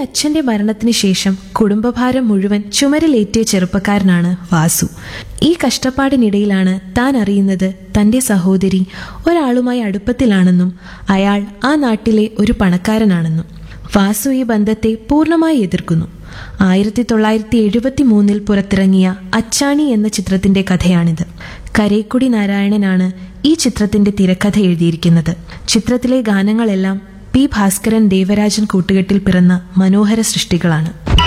അച്ഛന്റെ മരണത്തിന് ശേഷം കുടുംബഭാരം മുഴുവൻ ചുമരിലേറ്റിയ ചെറുപ്പക്കാരനാണ് വാസു ഈ കഷ്ടപ്പാടിനിടയിലാണ് താൻ അറിയുന്നത് തന്റെ സഹോദരി ഒരാളുമായി അടുപ്പത്തിലാണെന്നും അയാൾ ആ നാട്ടിലെ ഒരു പണക്കാരനാണെന്നും വാസു ഈ ബന്ധത്തെ പൂർണ്ണമായി എതിർക്കുന്നു ആയിരത്തി തൊള്ളായിരത്തി എഴുപത്തി മൂന്നിൽ പുറത്തിറങ്ങിയ അച്ചാണി എന്ന ചിത്രത്തിന്റെ കഥയാണിത് കരേക്കുടി നാരായണനാണ് ഈ ചിത്രത്തിന്റെ തിരക്കഥ എഴുതിയിരിക്കുന്നത് ചിത്രത്തിലെ ഗാനങ്ങളെല്ലാം പി ഭാസ്കരൻ ദേവരാജൻ കൂട്ടുകെട്ടിൽ പിറന്ന മനോഹര സൃഷ്ടികളാണ്